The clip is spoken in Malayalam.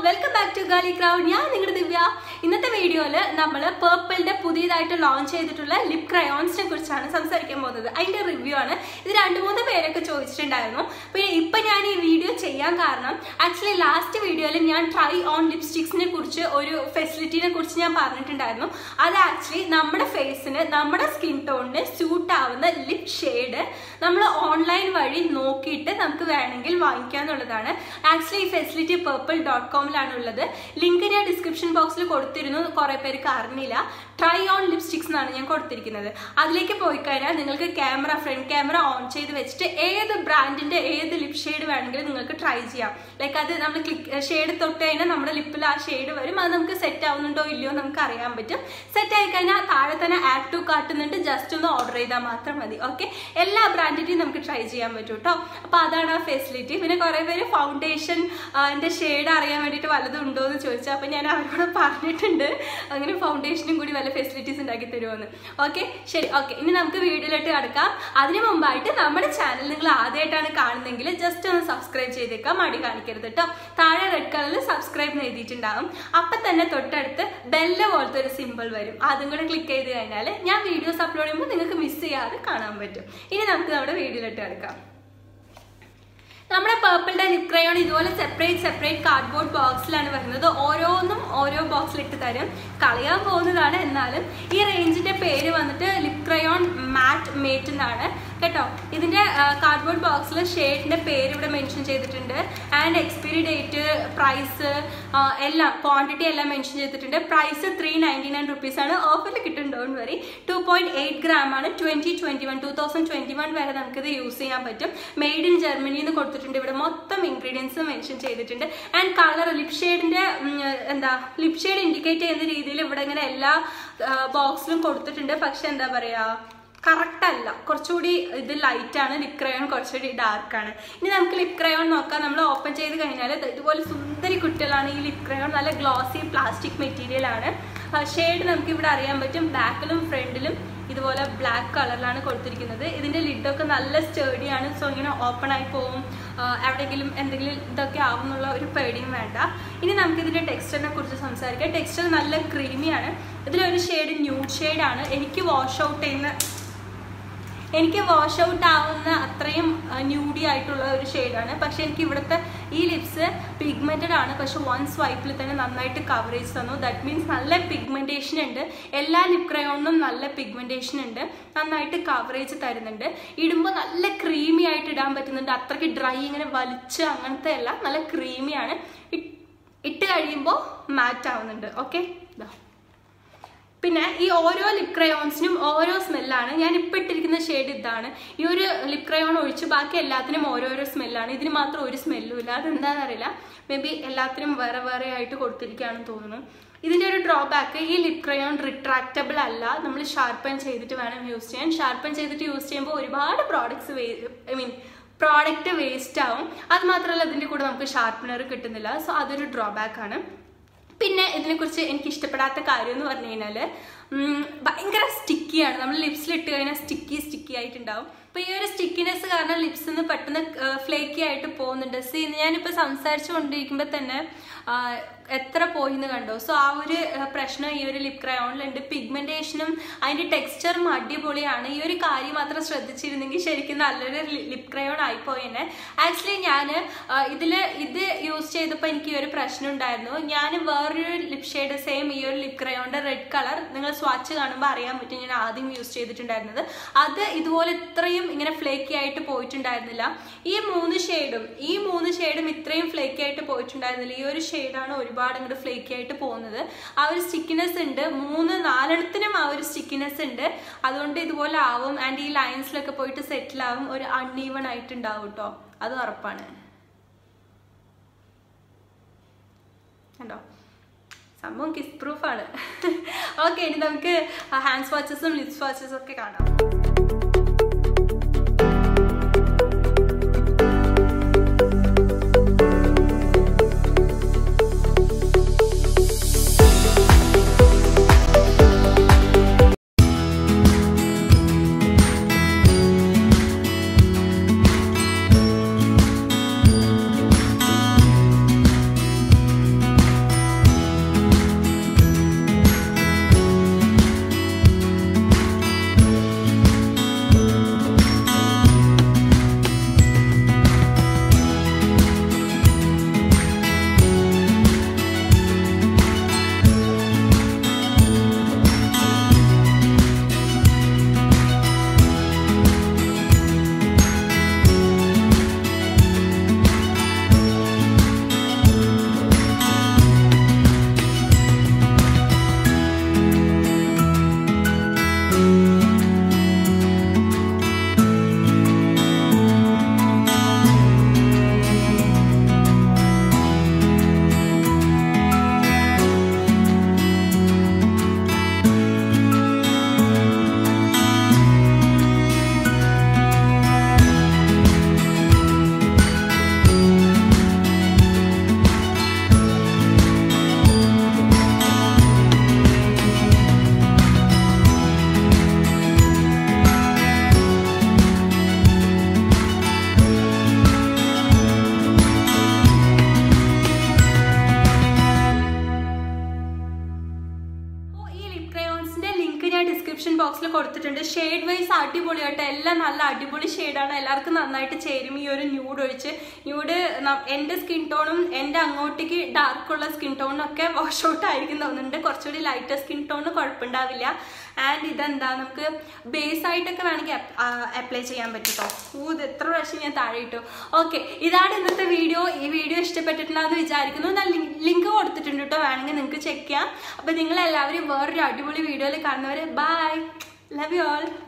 welcome back to Gali crowd ഞാൻ നിങ്ങളുടെ ദിവ്യ ഇന്നത്തെ വീഡിയോയിൽ നമ്മൾ പേർപ്പിളിന്റെ പുതിയതായിട്ട് ലോഞ്ച് ചെയ്തിട്ടുള്ള ലിപ് ക്രയോൺസിനെ കുറിച്ചാണ് സംസാരിക്കാൻ പോകുന്നത് അതിന്റെ റിവ്യൂ ആണ് ഇത് രണ്ട് മൂന്ന് പേരൊക്കെ ചോദിച്ചിട്ടുണ്ടായിരുന്നു പിന്നെ ഇപ്പൊ ഞാൻ ഈ വീഡിയോ ചെയ്യാൻ കാരണം ആക്ച്വലി ലാസ്റ്റ് വീഡിയോയിൽ ഞാൻ ട്രൈ ഓൺ ലിപ്സ്റ്റിക്സിനെ കുറിച്ച് ഒരു ഫെസിലിറ്റിനെ കുറിച്ച് ഞാൻ പറഞ്ഞിട്ടുണ്ടായിരുന്നു അത് ആക്ച്വലി നമ്മുടെ ഫേസിന് നമ്മുടെ സ്കിൻ ടോണിന് സ്യൂട്ട് ആവുന്ന ലിപ് ഷെയ്ഡ് നമ്മൾ ഓൺലൈൻ വഴി നോക്കിയിട്ട് നമുക്ക് വേണമെങ്കിൽ വാങ്ങിക്കാന്നുള്ളതാണ് ആക്ച്വലി ഈ ഫെസിലിറ്റി പേർപ്പിൾ ഡോട്ട് കോമിലാണ് ഉള്ളത് ലിങ്ക് ഞാൻ ഡിസ്ക്രിപ്ഷൻ ബോക്സിൽ കൊടുത്തിരുന്നു കുറെ പേർക്ക് അറിഞ്ഞില്ല ട്രൈ ഓൺ ലിപ്സ്റ്റിക്സ് എന്നാണ് ഞാൻ കൊടുത്തിരിക്കുന്നത് അതിലേക്ക് പോയി കഴിഞ്ഞാൽ നിങ്ങൾക്ക് ക്യാമറ ഫ്രണ്ട് ക്യാമറ ഓൺ ചെയ്ത് വെച്ചിട്ട് ഏത് ബ്രാൻഡിന്റെ ഏത് ലിപ് ഷെയ്ഡ് വേണമെങ്കിലും നിങ്ങൾക്ക് ട്രൈ ചെയ്യാം ലൈക്ക് അത് നമ്മൾ ക്ലിക്ക് ഷെയ്ഡ് തൊട്ട് കഴിഞ്ഞാൽ നമ്മുടെ ലിപ്പിൽ ആ ഷെയ്ഡ് വരും അത് നമുക്ക് സെറ്റ് ആവുന്നുണ്ടോ ഇല്ലയോ നമുക്ക് അറിയാൻ പറ്റും സെറ്റ് ആയി കഴിഞ്ഞാൽ താഴെ തന്നെ ആഡ് ടു കാട്ടുന്നുണ്ട് ജസ്റ്റ് ഒന്ന് ഓർഡർ ചെയ്താൽ മാത്രം മതി ഓക്കെ എല്ലാ ബ്രാൻഡിന്റെയും നമുക്ക് ട്രൈ ചെയ്യാൻ പറ്റും കേട്ടോ അപ്പൊ അതാണ് ആ ഫെസിലിറ്റി പിന്നെ കുറെ പേര് ഫൗണ്ടേഷൻ എന്റെ ഷെയ്ഡ് അറിയാൻ വേണ്ടിയിട്ട് വല്ലതും ഉണ്ടോ എന്ന് ചോദിച്ചു അപ്പൊ ഞാൻ അവരോട് പറഞ്ഞിട്ടുണ്ട് അങ്ങനെ ഫൗണ്ടേഷനും കൂടി വല്ല ഫെസിലിറ്റീസ് ഉണ്ടാക്കി തരുമെന്ന് ഓക്കെ ശരി ഓക്കെ ഇനി നമുക്ക് വീഡിയോയിലോട്ട് കിടക്കാം അതിനു മുമ്പായിട്ട് നമ്മുടെ ചാനൽ നിങ്ങൾ ആദ്യമായിട്ടാണ് കാണുന്നതെങ്കിൽ ജസ്റ്റ് ഒന്ന് സബ്സ്ക്രൈബ് ചെയ്തേക്കാം മടി കാണിക്കരുത് കേട്ടോ താഴെ റെഡ് കളറിൽ സബ്സ്ക്രൈബ് എഴുതിയിട്ടുണ്ടാവും അപ്പൊ തന്നെ തൊട്ടടുത്ത് ബെല്ല് പോലത്തെ ഒരു സിമ്പിൾ വരും അതും കൂടെ ക്ലിക്ക് ചെയ്ത് കഴിഞ്ഞാൽ ഞാൻ വീഡിയോസ് അപ്ലോഡ് ചെയ്യുമ്പോൾ നിങ്ങൾക്ക് മിസ് ചെയ്യാതെ കാണാൻ പറ്റും ഇനി നമുക്ക് നമ്മുടെ വീഡിയോയിലോട്ട് കിടക്കാം നമ്മുടെ പേർപ്പിളിന്റെ ലിപ് ക്രയോൺ ഇതുപോലെ സെപ്പറേറ്റ് സെപ്പറേറ്റ് കാർഡ്ബോർഡ് ബോക്സിലാണ് വരുന്നത് ഓരോന്നും ഓരോ ബോക്സിലിട്ട് തരും കളയാൻ പോകുന്നതാണ് എന്നാലും ഈ റേഞ്ചിന്റെ പേര് വന്നിട്ട് ലിപ് ക്രയോൺ മാറ്റ് മേറ്റ് എന്നാണ് കേട്ടോ ഇതിന്റെ കാർഡ്ബോർഡ് ബോക്സിൽ ഷെയ്ഡിന്റെ പേര് ഇവിടെ മെൻഷൻ ചെയ്തിട്ടുണ്ട് ആൻഡ് എക്സ്പയറി ഡേറ്റ് പ്രൈസ് എല്ലാം ക്വാണ്ടിറ്റി എല്ലാം മെൻഷൻ ചെയ്തിട്ടുണ്ട് price three ninety nine rupees ആണ് ഓഫറിൽ കിട്ടും don't worry two point eight gram ആണ് twenty twenty one two thousand twenty one വരെ നമുക്കിത് യൂസ് ചെയ്യാൻ പറ്റും മെയ്ഡ് ഇൻ ജർമ്മനി എന്ന് കൊടുത്തിട്ടുണ്ട് ഇവിടെ മൊത്തം ഇൻഗ്രീഡിയൻസ് മെൻഷൻ ചെയ്തിട്ടുണ്ട് ആൻഡ് കളർ ലിപ് ഷെയ്ഡിന്റെ എന്താ ലിപ് ഷെയ്ഡ് ഇൻഡിക്കേറ്റ് ചെയ്യുന്ന രീതിയിൽ ഇവിടെ ഇങ്ങനെ എല്ലാ ബോക്സിലും കൊടുത്തിട്ടുണ്ട് പക്ഷെ എന്താ പറയാ കറക്റ്റ് അല്ല കുറച്ചുകൂടി ഇത് ലൈറ്റ് ആണ് ലിപ് ക്രയോൺ കുറച്ചുകൂടി ഡാർക്ക് ആണ് ഇനി നമുക്ക് ലിപ് ക്രയോൺ നോക്കാം നമ്മൾ ഓപ്പൺ ചെയ്ത് കഴിഞ്ഞാൽ ഇതുപോലെ സുന്ദരി കുട്ടികളാണ് ഈ ലിപ് ക്രയോൺ നല്ല ഗ്ലോസി പ്ലാസ്റ്റിക് മെറ്റീരിയൽ ആണ് ഷെയ്ഡ് നമുക്ക് ഇവിടെ അറിയാൻ പറ്റും ബാക്കിലും ഫ്രണ്ടിലും ഇതുപോലെ ബ്ലാക്ക് കളറിലാണ് കൊടുത്തിരിക്കുന്നത് ഇതിന്റെ ലിഡൊക്കെ നല്ല സ്റ്റേഡിയാണ് സോ ഇങ്ങനെ ഓപ്പൺ ആയി പോവും എവിടെയെങ്കിലും എന്തെങ്കിലും ഇതൊക്കെ ആവുന്നുള്ള ഒരു പേടിയും വേണ്ട ഇനി നമുക്ക് ഇതിന്റെ ടെക്സ്ചറിനെ കുറിച്ച് സംസാരിക്കാം ടെക്സ്ചർ നല്ല ക്രീമിയാണ് ഇതിലൊരു ഷെയ്ഡ് ന്യൂഡ് ഷെയ്ഡാണ് എനിക്ക് വാഷ് ഔട്ട് ചെയ്യുന്ന എനിക്ക് വാഷ് ഔട്ട് ആവുന്ന അത്രയും ന്യൂഡി ആയിട്ടുള്ള ഒരു ഷെയ്ഡാണ് പക്ഷെ എനിക്ക് ഇവിടുത്തെ ഈ ലിപ്സ് പിഗ്മെന്റഡ് ആണ് പക്ഷെ വൺ സ്വൈപ്പിൽ തന്നെ നന്നായിട്ട് കവറേജ് തന്നു ദാറ്റ് മീൻസ് നല്ല പിഗ്മെന്റേഷൻ ഉണ്ട് എല്ലാ ലിപ് ക്രയോണിനും നല്ല പിഗ്മെന്റേഷൻ ഉണ്ട് നന്നായിട്ട് കവറേജ് തരുന്നുണ്ട് ഇടുമ്പോൾ നല്ല ക്രീമി ആയിട്ട് ഇടാൻ പറ്റുന്നുണ്ട് അത്രയ്ക്ക് ഡ്രൈ ഇങ്ങനെ വലിച്ച് അങ്ങനത്തെ അല്ല നല്ല ക്രീമിയാണ് ഇട്ട് കഴിയുമ്പോൾ മാറ്റ് ആവുന്നുണ്ട് ഓക്കെ ഇതാ പിന്നെ ഈ ഓരോ ലിപ് ക്രയോൺസിനും ഓരോ സ്മെല്ലാണ് ഞാൻ ഇപ്പം ഇട്ടിരിക്കുന്ന ഷെയ്ഡ് ഇതാണ് ഈ ഒരു ലിപ് ക്രയോൺ ഒഴിച്ച് ബാക്കി എല്ലാത്തിനും ഓരോരോ സ്മെല്ലാണ് ഇതിന് മാത്രം ഒരു സ്മെല്ലും ഇല്ല അതെന്താണെന്നറിയില്ല മേ ബി എല്ലാത്തിനും വേറെ വേറെ ആയിട്ട് കൊടുത്തിരിക്കുകയാണെന്ന് തോന്നുന്നു ഇതിൻ്റെ ഒരു ഡ്രോബാക്ക് ഈ ലിപ് ക്രയോൺ റിട്രാക്റ്റബിൾ അല്ല നമ്മൾ ഷാർപ്പൻ ചെയ്തിട്ട് വേണം യൂസ് ചെയ്യാൻ ഷാർപ്പൻ ചെയ്തിട്ട് യൂസ് ചെയ്യുമ്പോൾ ഒരുപാട് products I mean product waste ആവും അത് മാത്രമല്ല ഇതിൻ്റെ കൂടെ നമുക്ക് ഷാർപ്പനർ കിട്ടുന്നില്ല സോ അതൊരു ഡ്രോബാക്ക് ആണ് പിന്നെ ഇതിനെക്കുറിച്ച് എനിക്ക് ഇഷ്ടപ്പെടാത്ത കാര്യം എന്ന് പറഞ്ഞു കഴിഞ്ഞാൽ ഭയങ്കര സ്റ്റിക്കിയാണ് നമ്മൾ ലിപ്സിൽ ഇട്ട് കഴിഞ്ഞാൽ സ്റ്റിക്കി സ്റ്റിക്കി ആയിട്ടുണ്ടാവും അപ്പോൾ ഈ ഒരു സ്റ്റിക്കിനെസ് കാരണം ലിപ്സിൽ നിന്ന് പെട്ടെന്ന് ഫ്ലേക്കി ആയിട്ട് പോകുന്നുണ്ട് സി ഞാനിപ്പോൾ സംസാരിച്ചു കൊണ്ടിരിക്കുമ്പോൾ തന്നെ എത്ര പോയിന്ന് കണ്ടോ സോ ആ ഒരു പ്രശ്നം ഈ ഒരു ലിപ് ക്രയോണിലുണ്ട് പിഗ്മെന്റേഷനും അതിന്റെ ടെക്സ്ചറും അടിപൊളിയാണ് ഈ ഒരു കാര്യം മാത്രം ശ്രദ്ധിച്ചിരുന്നെങ്കിൽ ശരിക്കും നല്ലൊരു ലിപ് ക്രയോൺ ആയിപ്പോയെന്നെ ആക്ച്വലി ഞാൻ ഇതിൽ ഇത് യൂസ് ചെയ്തപ്പോൾ എനിക്ക് ഈ ഒരു പ്രശ്നം ഉണ്ടായിരുന്നു ഞാൻ വേറൊരു ലിപ് ഷെയ്ഡ് സെയിം ഈ ഒരു ലിപ് ക്രയോണിന്റെ റെഡ് കളർ നിങ്ങൾ സ്വാച്ച് കാണുമ്പോൾ അറിയാൻ പറ്റും ഞാൻ ആദ്യം യൂസ് ചെയ്തിട്ടുണ്ടായിരുന്നത് അത് ഇതുപോലെ ഇത്രയും ഇങ്ങനെ ഫ്ലേക്കി ആയിട്ട് പോയിട്ടുണ്ടായിരുന്നില്ല ഈ മൂന്ന് ഷെയ്ഡും ഈ മൂന്ന് ഷെയ്ഡും ഇത്രയും ഫ്ലേക്കി ആയിട്ട് പോയിട്ടുണ്ടായിരുന്നില്ല ഈ ഒരു ഷെയ്ഡാണ് ഒരുപാട് അങ്ങോട്ട് ഫ്ലേക്കി ആയിട്ട് പോകുന്നത് ആ ഒരു സ്റ്റിക്കിനെസ് ഉണ്ട് മൂന്ന് നാലെണ്ണത്തിനും ആ ഒരു സ്റ്റിക്കിനെസ് ഉണ്ട് അതുകൊണ്ട് ഇതുപോലെ ആവും ആൻഡ് ഈ ലൈൻസിലൊക്കെ പോയിട്ട് സെറ്റിൽ ആവും ഒരു അൺഈവൺ ആയിട്ടുണ്ടാവും കേട്ടോ അത് ഉറപ്പാണ് കണ്ടോ സംഭവം കിസ് പ്രൂഫാണ് ഓക്കെ ഇനി നമുക്ക് ഹാൻഡ് വാച്ചസും ലിപ്സ് വാച്ചസും ഒക്കെ കാണാം ബോക്സിൽ കൊടുത്തിട്ടുണ്ട് ഷെയ്ഡ് വൈസ് അടിപൊളിയായിട്ട് എല്ലാം നല്ല അടിപൊളി ഷെയ്ഡാണ് എല്ലാവർക്കും നന്നായിട്ട് ചേരും ഈ ഒരു ന്യൂഡ് ഒഴിച്ച് ന്യൂഡ് എൻ്റെ സ്കിൻ ടോണും എൻ്റെ അങ്ങോട്ടേക്ക് ഡാർക്കുള്ള സ്കിൻ ടോണും ഒക്കെ വാഷ് ഔട്ട് ആയിരിക്കും തോന്നുന്നുണ്ട് കുറച്ചുകൂടി ലൈറ്റർ സ്കിൻ ടോണിന് കുഴപ്പമുണ്ടാവില്ല ആൻഡ് ഇതെന്താ നമുക്ക് ബേസ് ആയിട്ടൊക്കെ വേണമെങ്കിൽ അപ്ലൈ ചെയ്യാൻ പറ്റും കേട്ടോ ഊ ഇത് എത്ര പ്രാവശ്യം ഞാൻ താഴെ ഇട്ടു ഓക്കെ ഇതാണ് ഇന്നത്തെ വീഡിയോ ഈ വീഡിയോ ഇഷ്ടപ്പെട്ടിട്ടുണ്ടാകുമെന്ന് വിചാരിക്കുന്നു ഞാൻ ലിങ്ക് കൊടുത്തിട്ടുണ്ട് കേട്ടോ വേണമെങ്കിൽ നിങ്ങൾക്ക് ചെക്ക് ചെയ്യാം അപ്പോൾ നിങ്ങൾ എല്ലാവരും വേറൊരു അടിപൊളി വീഡിയോയിൽ കാണുന്നവർ ബൈ ലവ് യു ഓൾ